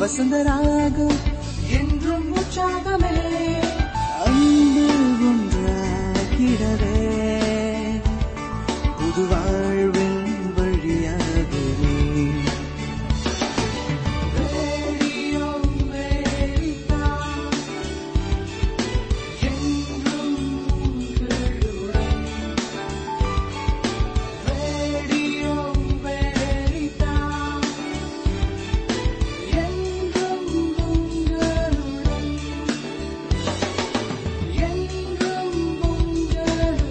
வசந்தராகம் என்றும் உற்சாகமே அன்பு ஒன்றாகிடவே புது வாழ்வின் வழியாகவே ரேடியோ அமெரிக்கா, என்றும் உங்களுடன். ரேடியோ அமெரிக்கா, என்றும் உங்களுடன். என்றும் உங்களுடன்.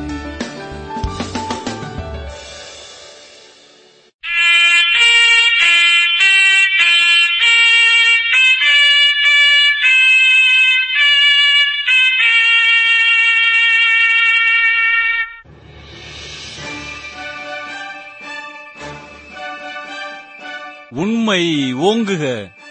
உண்மை ஓங்குக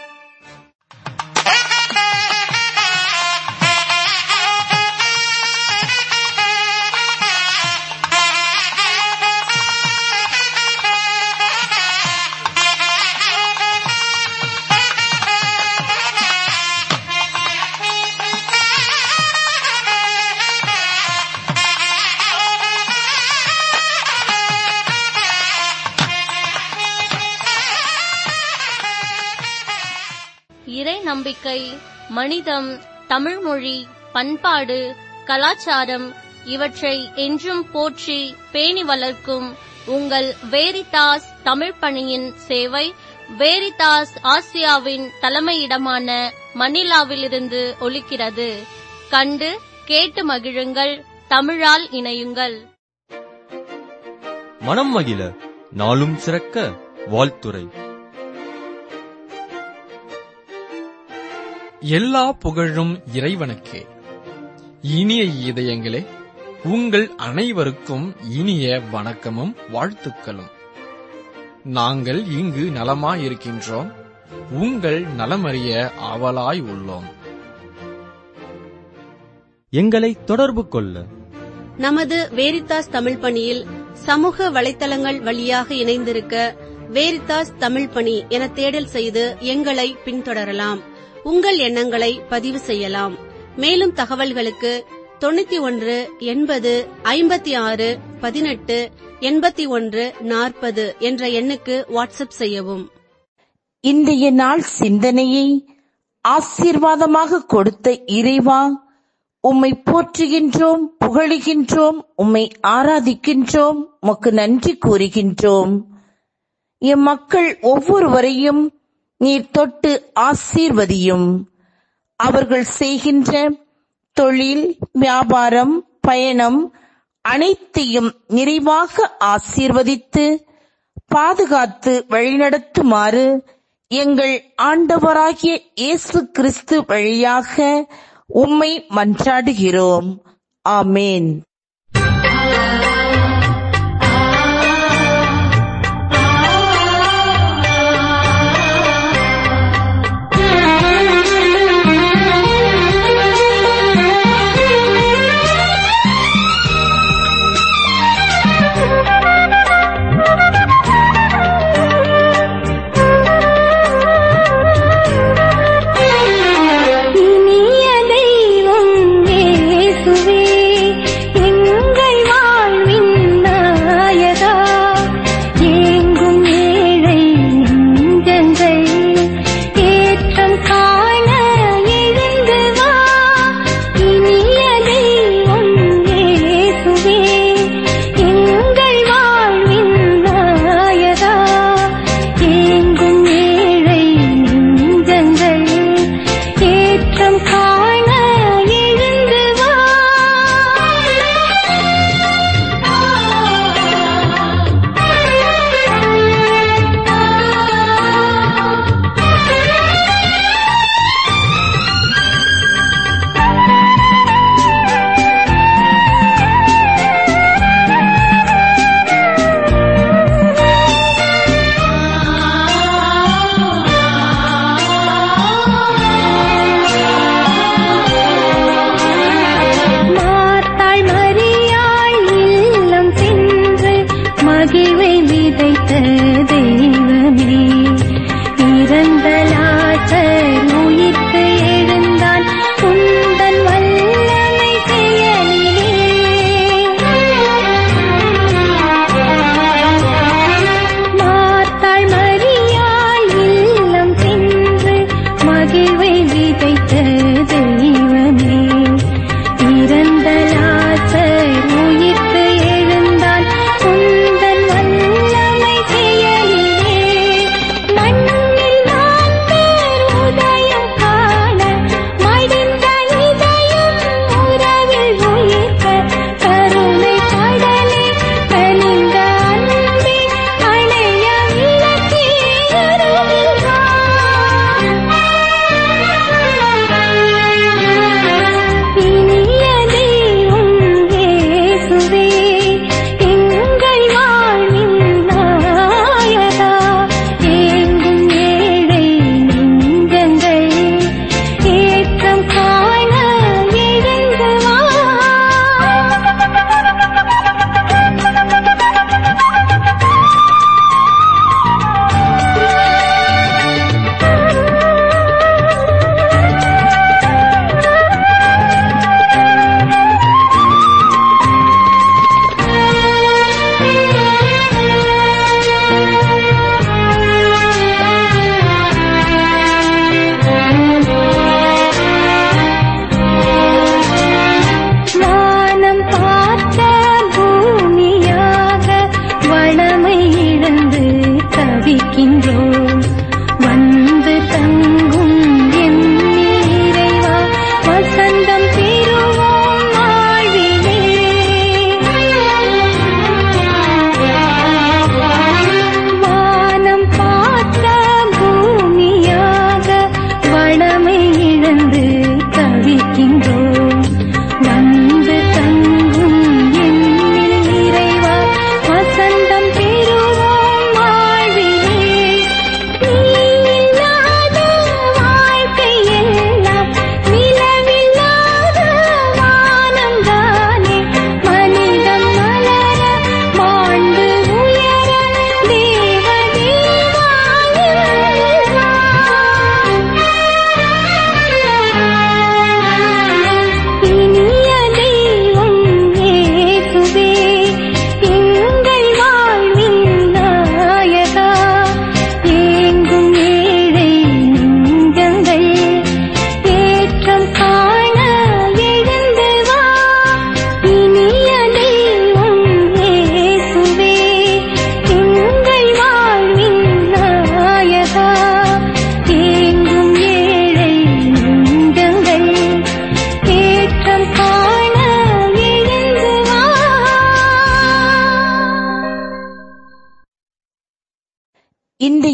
இறை நம்பிக்கை மனிதம் தமிழ்மொழி பண்பாடு கலாச்சாரம் இவற்றை என்றும் போற்றி பேணி வளர்க்கும் உங்கள் வேரிதாஸ் தமிழ் பணியின் சேவை வேரிதாஸ் ஆசியாவின் தலைமையிடமான மணிலாவிலிருந்து ஒலிக்கிறது கண்டு கேட்டு மகிழுங்கள் தமிழால் இணையுங்கள் மனம் மகிழ நாளும் சிறக்க வாழ்த்துரை எல்லா புகழும் இறைவனுக்கே இனிய இதயங்களே உங்கள் அனைவருக்கும் இனிய வணக்கமும் வாழ்த்துக்களும் நாங்கள் இங்கு நலமாயிருக்கின்றோம் உங்கள் நலமறிய ஆவலாய் உள்ளோம் எங்களை தொடர்பு கொள்ள நமது வேரித்தாஸ் தமிழ் பணியில் சமூக வலைத்தளங்கள் வழியாக இணைந்திருக்க வேரித்தாஸ் தமிழ் பணி என தேடல் செய்து எங்களை பின்தொடரலாம் உங்கள் எண்ணங்களை பதிவு செய்யலாம் மேலும் தகவல்களுக்கு தொண்ணூத்தி ஒன்று எண்பது ஐம்பத்தி ஆறு பதினெட்டு எண்பத்தி ஒன்று நாற்பது என்ற எண்ணுக்கு வாட்ஸ்அப் செய்யவும் இன்றைய நாள் சிந்தனையை ஆசீர்வாதமாக கொடுத்த இறைவா உம்மை போற்றுகின்றோம் புகழுகின்றோம் உம்மை ஆராதிக்கின்றோம் உமக்கு நன்றி கூறுகின்றோம் எம் மக்கள் ஒவ்வொருவரையும் நீர் தொட்டு ஆசீர்வதியும் அவர்கள் செய்கின்ற தொழில் வியாபாரம் பயணம் அனைத்தையும் நிறைவாக ஆசீர்வதித்து பாதுகாத்து வழிநடத்துமாறு எங்கள் ஆண்டவராகிய இயேசு கிறிஸ்து வழியாக உம்மை மன்றாடுகிறோம் ஆமேன் இனிய தெய்வம் இயேசுவே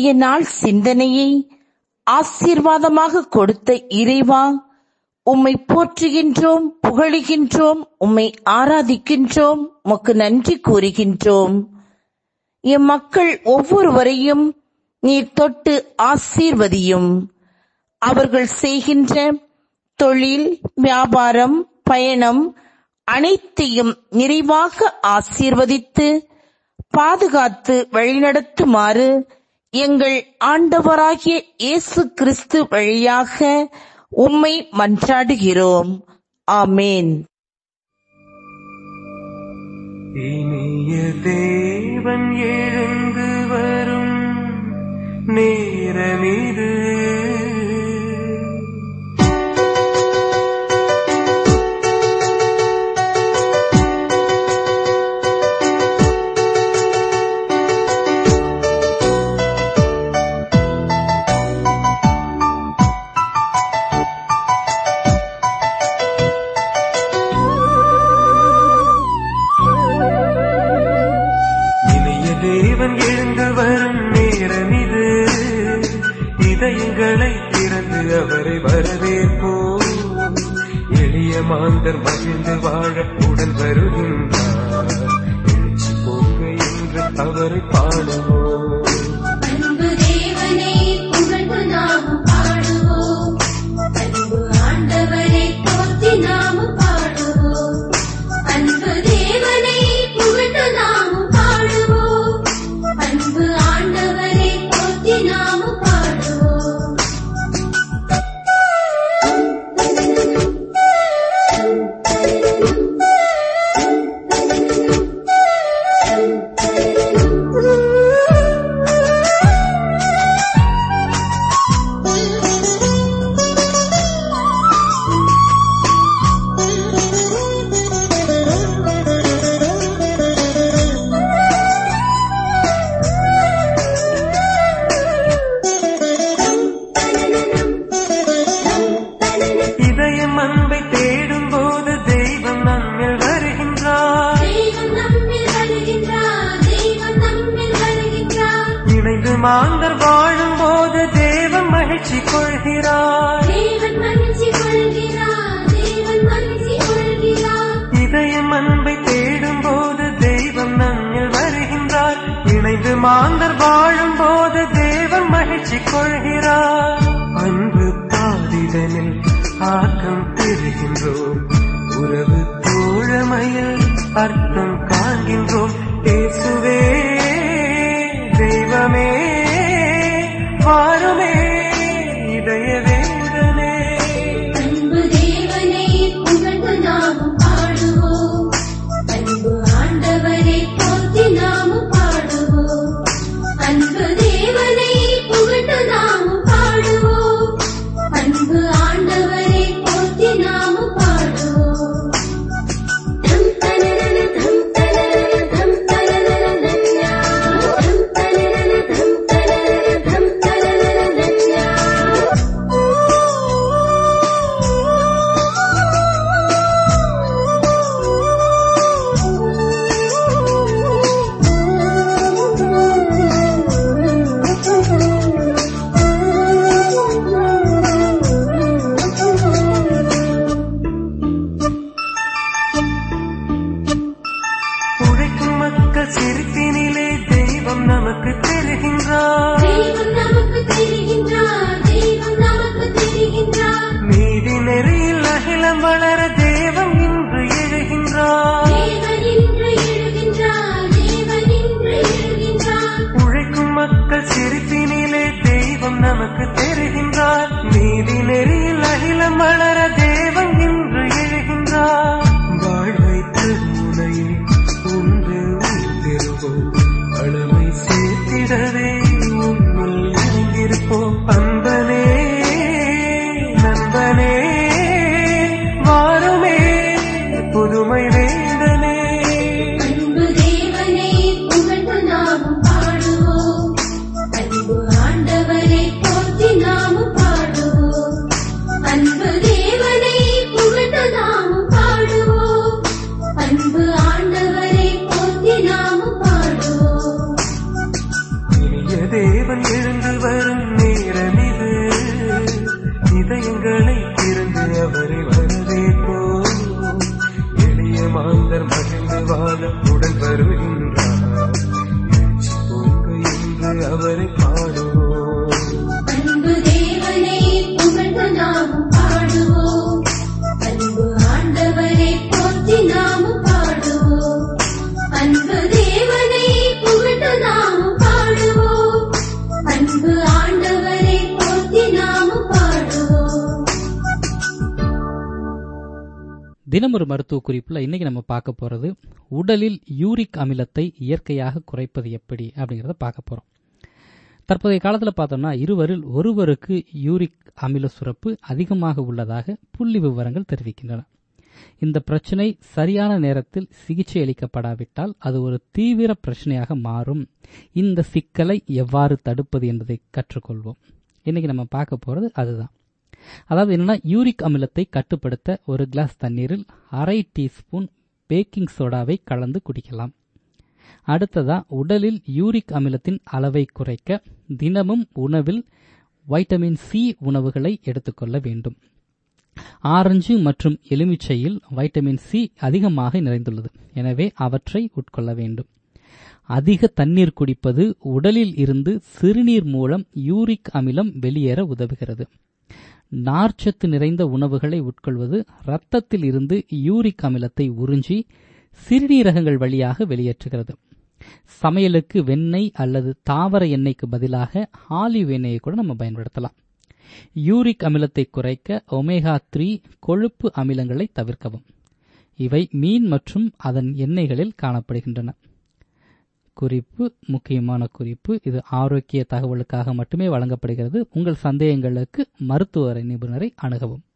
இன்றைய நாள் சிந்தனையை ஆசீர்வாதமாக கொடுத்த இறைவா உம்மை போற்றுகின்றோம் புகழுகின்றோம் உம்மை ஆராதிக்கின்றோம் உமக்கு நன்றி கூறுகின்றோம் எம் மக்கள் ஒவ்வொருவரையும் நீர் தொட்டு ஆசீர்வதியும் அவர்கள் செய்கின்ற தொழில் வியாபாரம் பயணம் அனைத்தையும் நிறைவாக ஆசீர்வதித்து பாதுகாத்து வழிநடத்துமாறு எங்கள் ஆண்டவராகிய இயேசு கிறிஸ்து வழியாக உம்மை மன்றாடுகிறோம் ஆமேன் இனிய தேவன் எழுந்து வரும் நேரமிது இனிய தேவன் எழுந்து வரும் நேரம் இது இதயங்களை திறந்து அவரை வரவேற்போம் எளிய மாந்தர் மகிழ்ந்து வாழ உடன் வருகின்றார் எழுச்சி பொங்க என்று அவரை பாடுவோம் அன்பு தேவனை புகழ்ந்து நாமும் பாடுவோம் அன்பு ஆண்டவரை போற்றி நாமும் பாடுவோம் அன்பு தேவனை புகழ்ந்து நாமும் பாடுவோம் அன்பு ஆண்டவரை போற்றி நாமும் பாடுவோம் இதயம் அன்பை தேடும் போது தெய்வம் நம்மில் வருகின்றார் தெய்வம் நம்மில் வருகின்றார் தெய்வம் நம்மில் வருகின்றார் இணைந்து மாந்தர் வாழும் போது தேவன் மகிழ்ச்சி கொள்கிறார் தேவன் மகிழ்ச்சி கொள்கிறார் தேவன் மகிழ்ச்சி கொள்கிறார் இதயம் அன்பை தேடும் போது தெய்வம் நம்மில் வருகின்றார் இணைந்து மாந்தர் வாழும் போது தேவன் மகிழ்ச்சி கொள்கிறார் அன்பு பாதிதனில் ஆக்கம் பெறுகின்றோம் உறவு தோழமையில் அர்த்தம் காண்கின்றோம் இயேசுவே தெய்வமே வாருமே இதய வேதனே அன்பு தேவனை புகழ்ந்து நாமும் பாடுவோம் அன்பு ஆண்டவரை போற்றி நாமும் பாடுவோம் அன்பு தேவனை புகழ்ந்து நாமும் பாடுவோம் அன்பு ஆண்டவரை போற்றி நாமும் பாடுவோம் தம் தனனன தம் தனனன தம் தனனன நன்னா. தம் தனனன தம் தனனன தம் தனனன நன்னா. உழைக்கும் மக்கள் சிரிப்பினிலே தெய்வம் நமக்கு தெரிகின்றார் தெய்வம் நமக்கு தெரிகின்றார் தெய்வம் நமக்கு தெரிகின்றார் நீதி நெறியில் அகிலம் வளர தேவம் இன்று எழுகின்றார் தேவன் இன்று எழுகின்றார் தேவன் இன்று எழுகின்றார் உழைக்கும் மக்கள் சிரிப்பினிலே தெய்வம் நமக்கு தெரிகின்றார் நீதி நெறியில் அகிலம் வளர தேவன் இன்று எழுகின்றார் வாழ்வை திருமுனையில் ஒன்று உயிர்த்திருப்போம் அளவை சேர்த்திடவே உன்னில் இணைந்திருப்போம் அன்பனே நண்பனே வாருமே புதுமை வேந்தனே அன்பு தேவனை புகழ்ந்து நாமும் பாடுவோம் அன்பு ஆண்டவரை போற்றி நாமும் பாடுவோம் அன்பு தேவனை புகழ்ந்து நாமும் பாடுவோம் அன்பு ஆண்டவரை போற்றி நாமும் பாடுவோம் இனிய அவரை வரவேற்போம் எளிய மாந்தர் மகிழ்ந்து வாழ உடன் வருகின்றார் எழுச்சி பொங்க என்று அவரை பாடுவோம் அன்பு தேவனை புகழ்ந்து நாமும் பாடுவோம் அன்பு ஆண்டவரை போற்றி நாமும் பாடுவோம் அன்பு தேவனை புகழ்ந்து நாமும் பாடுவோம் அன்பு ஆண்டவரை போற்றி நாமும் பாடுவோம் தினம் ஒரு மருத்துவ குறிப்புல இன்னைக்கு நம்ம பார்க்க போறது உடலில் யூரிக் அமிலத்தை இயற்கையாக குறைப்பது எப்படி அப்படிங்கறத பார்க்க போறோம் தற்போதைய காலத்துல பார்த்தோம்னா இருவரில் ஒருவருக்கு யூரிக் அமில சுரப்பு அதிகமாக உள்ளதாக புள்ளி விவரங்கள் தெரிவிக்கின்றன இந்த பிரச்சனை சரியான நேரத்தில் சிகிச்சை அளிக்கப்படாவிட்டால் அது ஒரு தீவிர பிரச்சனையாக மாறும் இந்த சிக்கலை எவ்வாறு தடுப்பது என்பதை கற்றுக்கொள்வோம் இன்னைக்கு நம்ம பார்க்க போறது அதுதான் அதாவது என்னன்னா யூரிக் அமிலத்தை கட்டுப்படுத்த ஒரு கிளாஸ் தண்ணீரில் அரை டீஸ்பூன் பேக்கிங் சோடாவை கலந்து குடிக்கலாம் அடுத்ததா உடலில் யூரிக் அமிலத்தின் அளவை குறைக்க தினமும் உணவில் வைட்டமின் சி உணவுகளை எடுத்துக்கொள்ள வேண்டும் ஆரஞ்சு மற்றும் எலுமிச்சையில் வைட்டமின் சி அதிகமாக நிறைந்துள்ளது எனவே அவற்றை உட்கொள்ள வேண்டும் அதிக தண்ணீர் குடிப்பது உடலில் இருந்து சிறுநீர் மூலம் யூரிக் அமிலம் வெளியேற உதவுகிறது நார்ச்சத்து நிறைந்த உணவுகளை உட்கொள்வது இரத்தத்தில் இருந்து யூரிக் அமிலத்தை உறிஞ்சி சிறுநீரகங்கள் வழியாக வெளியேற்றுகிறது சமையலுக்கு வெண்ணெய் அல்லது தாவர எண்ணெய்க்கு பதிலாக ஆலிவ் எண்ணெயை கூட நம்ம பயன்படுத்தலாம் யூரிக் அமிலத்தை குறைக்க ஒமேகா த்ரீ கொழுப்பு அமிலங்களை தவிர்க்கவும் இவை மீன் மற்றும் அதன் எண்ணெய்களில் காணப்படுகின்றன குறிப்பு முக்கியமான குறிப்பு இது ஆரோக்கிய தகவலுக்காக மட்டுமே வழங்கப்படுகிறது உங்கள் சந்தேகங்களுக்கு மருத்துவ நிபுணரை அணுகவும்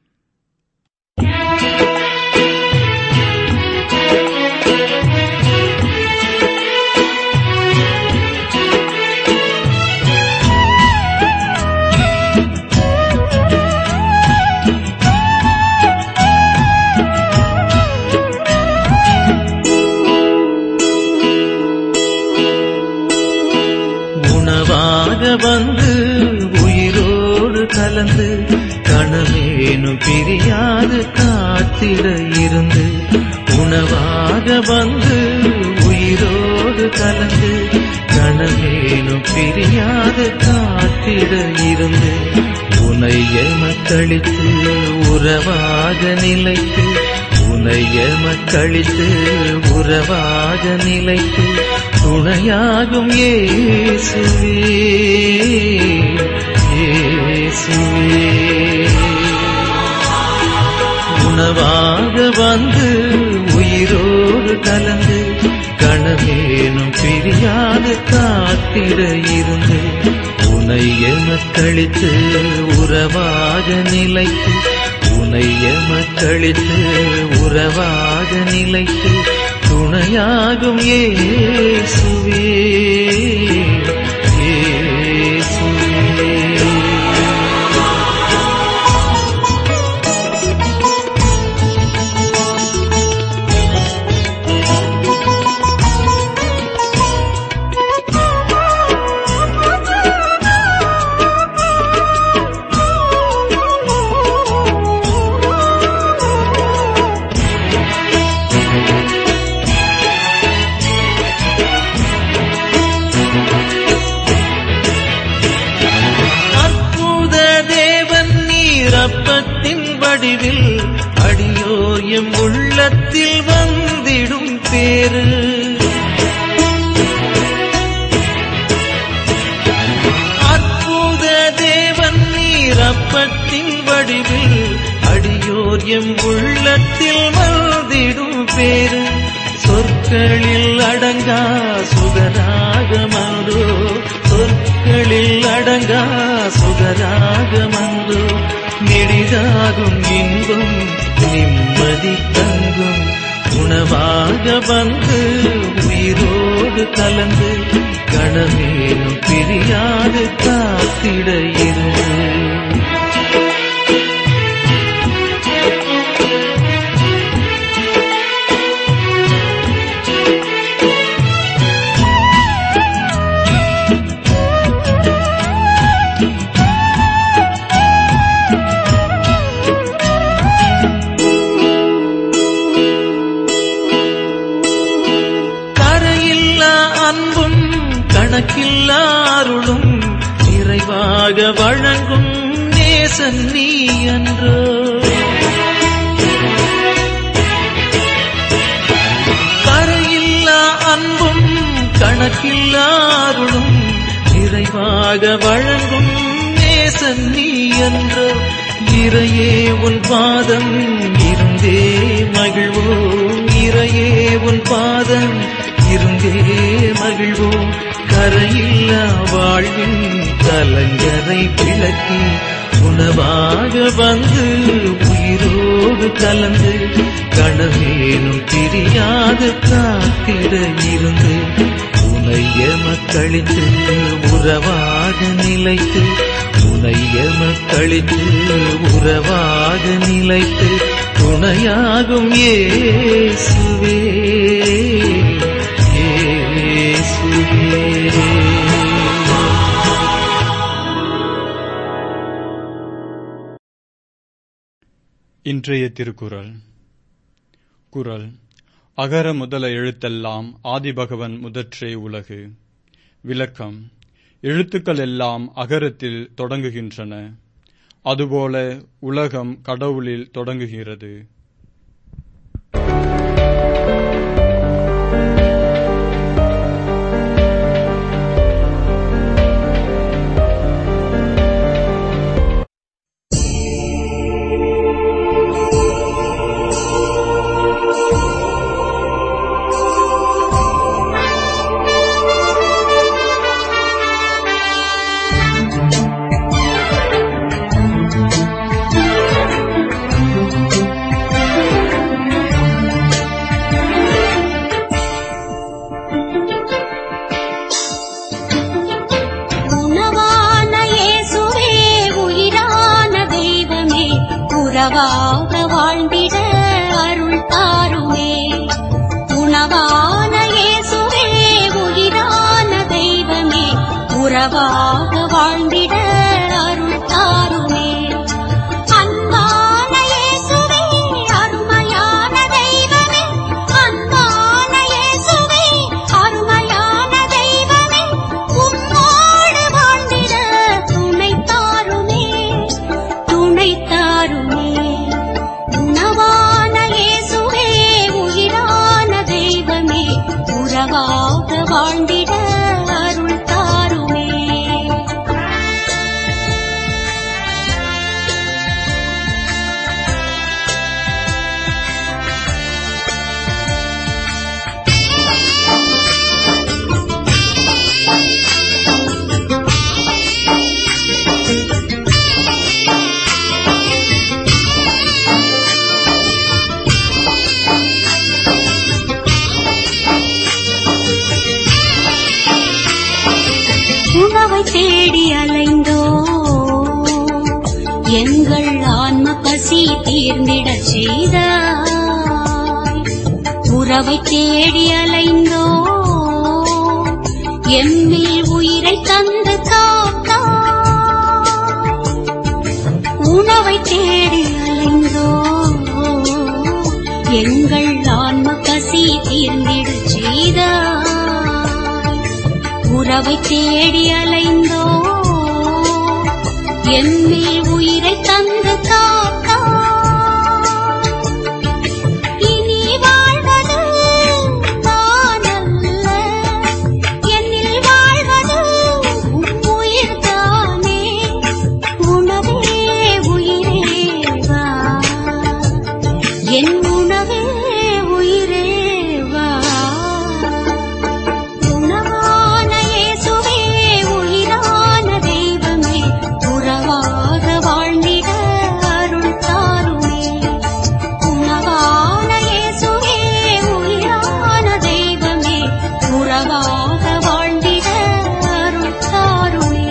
உணவாக வந்து உயிரோடு கலந்து கணமேனும் பிரியாது காத்திட இருந்து உணவாக வந்து உயிரோடு கலந்து கணமேனும் பிரியாது காத்திட இருந்து உனைய மக்களித்து உறவாக நிலைத்து உனைய மக்களித்து உறவாக நிலைத்து துணையாகும் இயேசுவே இயேசுவே உணவாக வந்து உயிரோடு கலந்து கணமேனும் பிரியாது காத்திட இருந்து உனைய மக்களித்து உறவாக நிலைத்து உனைய மக்களித்து உறவாக நிலைத்து துணையாகும் இயேசுவே இயேசுவே அற்புத தேவன் நீரப்பத்தின் வடிவில் அடியோர் எம் உள்ளத்தில் வந்திடும் பேரு அற்புத தேவன் நீரப்பத்தின் வடிவில் அடியோர் எம் உள்ளத்தில் வந்திடும் பேரு சொற்களில் அடங்கா சுகராகமன்றோ சொற்களில் அடங்கா சுகராகமன்றோ நெடிதாகும் இன்பம் நிம்மதி தங்கும் உணவாக வந்து உயிரோடு கலந்து கணமேனும் பிரியாது காத்திட இருந்து வழங்கும் நேசன் நீ என்றோ கரையில்லா அன்பும் கணக்கில்லா அருளும் நிறைவாக வழங்கும் நேசன் நீ என்றோ இறையே உன் பாதம் இருந்தே மகிழ்வோம் இறையே உன் பாதம் இருந்தே மகிழ்வோம் கரையில்லா வாழ்வின் கலங்கரை விளக்கி உணவாக வந்து உயிரோடு கலந்து கனவேனும் பிரியாது காத்திட இருந்து உனைய மக்களித்து உறவாக நிலைத்து உனைய மக்களித்து உறவாக நிலைத்து துணையாகும் இயேசுவே இயேசுவே இன்றைய திருக்குறள் குறள் அகர முதல எழுத்தெல்லாம் ஆதிபகவன் முதற்றே உலகு விளக்கம் எழுத்துக்கள் எல்லாம் அகரத்தில் தொடங்குகின்றன அதுபோல உலகம் கடவுளில் தொடங்குகிறது உணவான இயேசுவே உயிரான தெய்வமே உறவாக வாழ்ந்திட அருள் தாருமே உணவான இயேசுவே உயிரான தெய்வமே உறவாக வாழ்ந்திட அருள் தாருமே அன்பான இயேசுவே அருமையான தெய்வமே அன்பான இயேசுவே அருமையான தெய்வமே உம்மோடு வாழ்ந்திட துணை தாருமே துணை தாருமே உணவான இயேசுவே உயிரான தெய்வமே உறவாக வாழ்ந்திட அருள் தாருமே உணவை தேடி அலைந்தோ எங்கள் ஆன்ம பசி தீர்ந்திடச் செய்தாய் உறவை தேடி அலைந்தோ எம்மில் உயிரை தந்து காத்தாய் உணவை தேடி அலைந்தோ எங்கள் ஆன்ம பசி தீர்ந்திடச் செய்தாய் உறவை தேடி அலைந்தோ எம்மில் உயிரை தந்து காக்கா இனி வாழ்வது நானல்ல என்னில் வாழ்வது உம் உயிர்தானே உணவே உயிரே வா என் உணவே உயிரே வா உணவான இயேசுவே உயிரான தெய்வமே உறவாக வாழ்ந்திட அருள் தாருமே உணவான இயேசுவே உயிரான தெய்வமே உறவாக வாழ்ந்திட அருள் தாருமே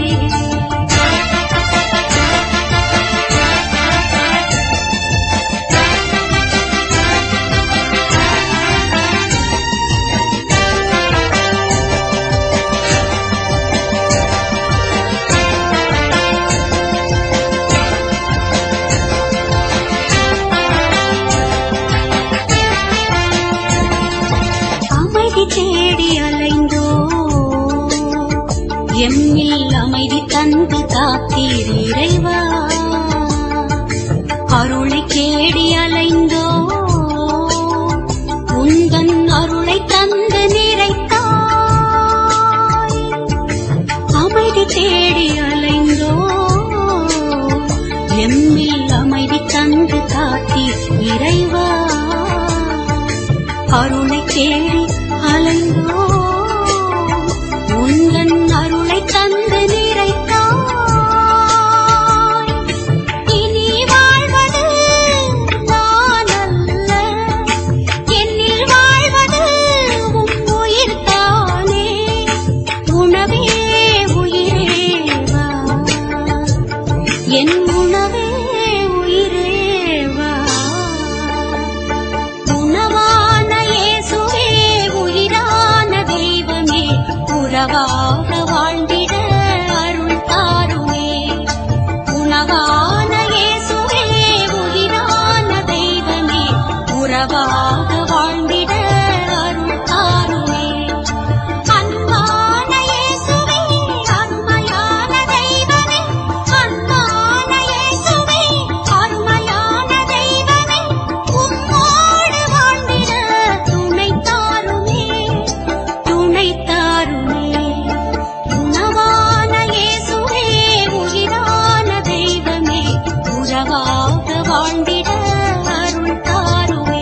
அமைதி தேடி அலைந்தோ எம்மில் அமைதி தந்து தந்து காத்தீர் இறைவா அருளை தேடி அலைந்தோ உந்தன் அருளை தந்து நிறைத்தாய் அமைதி தேடி அலைந்தோ எம்மில் அமைதி தந்து காத்தி இறைவா அருளை தேடி அலைந்தோ உந்தன் அருளை தந்து நிறைத்தாய் இனி வாழ்வது நான் அல்ல என்னில் வாழ்வது உம் உயிர்தானே உணவே உயிரேவா என் உணவே உயிரேவா உணவான இயேசுவே உயிரான தெய்வமே உறவாக வாழ்ந்திட அருள் தாருமே உணவான இயேசுவே உயிரான தெய்வமே உறவாக வாழ்ந்திட அருள் தாருமே அன்பான இயேசுவே அருமையான தெய்வமே அன்பான இயேசுவே அருமையான தெய்வமே உம்மோடு வாழ்ந்திட துணை தாருமே துணை தாருமே உணவான இயேசுவே உயிரான தெய்வமே உறவாக வாழ்ந்திட அருள் தாருமே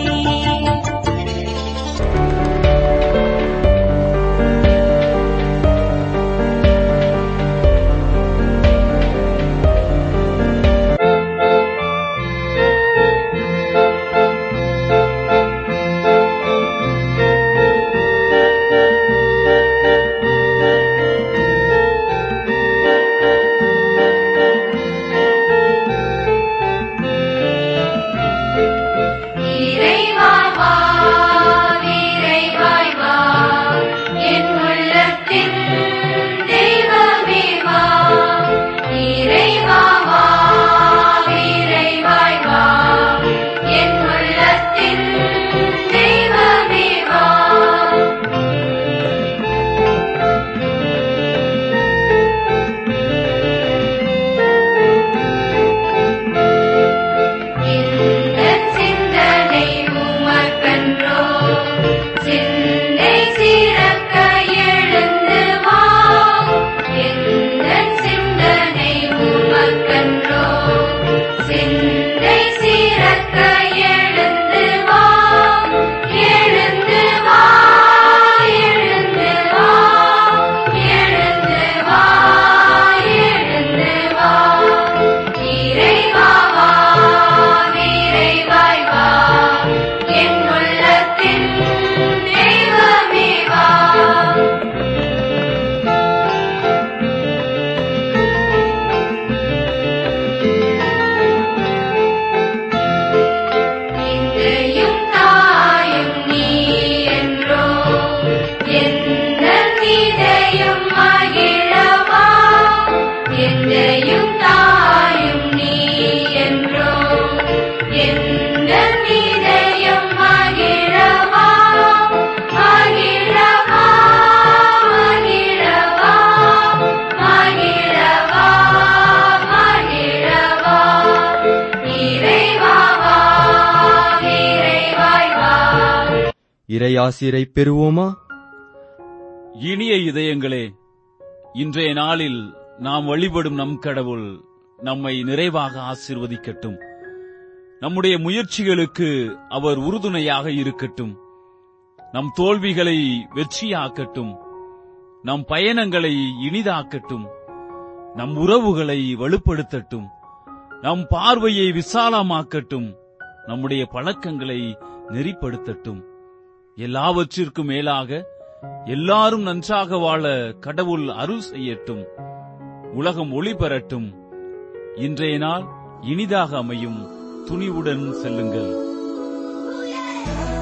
இறைவாய் வா, இறைவாய் வா, என் உள்ளத்தின் தெய்வமே வா. இறைவா வா, இறைவாய் வா, என் உள்ளத்தின் தெய்வமே வா. எந்தன் சிந்தனை உமக்கன்றோ சிந்தை சிறக்க எழுந்து வா எந்தன் சிந்தனை உமக்கன்றோ சிந்தை சிறக்க எழுந்து வா எழுந்து வா எழுந்து வா எழுந்து வா எழுந்து வா இறைவா வா இறைவாய் வா என் உள்ளத்தின் தெய்வமே வா இன்றையும் தாயும் நீ என்றோ எந்த இதயம் மகிழவா என்றையும் தாயும் நீ என்றோ எந்த இதயம் மகிழவா மகிழவா மகிழவா மகிழவா மகிழவா இறைவா வா இறைவாய் வா இறையாசிரை பெறுவோமா இனிய இதயங்களே இன்றைய நாளில் நாம் வழிபடும் நம் கடவுள் நம்மை நிறைவாக ஆசீர்வதிக்கட்டும் நம்முடைய முயற்சிகளுக்கு அவர் உறுதுணையாக இருக்கட்டும் நம் தோல்விகளை வெற்றியாக்கட்டும் நம் பயணங்களை இனிதாக்கட்டும் நம் உறவுகளை வலுப்படுத்தட்டும் நம் பார்வையை விசாலமாக்கட்டும் நம்முடைய பழக்கங்களை நெறிப்படுத்தட்டும் எல்லாவற்றிற்கும் மேலாக எல்லாரும் நன்றாக வாழ கடவுள் அருள் செய்யட்டும் உலகம் ஒளி பெறட்டும் இன்றைய நாள் இனிதாக அமையும் துணிவுடன் செல்லுங்கள்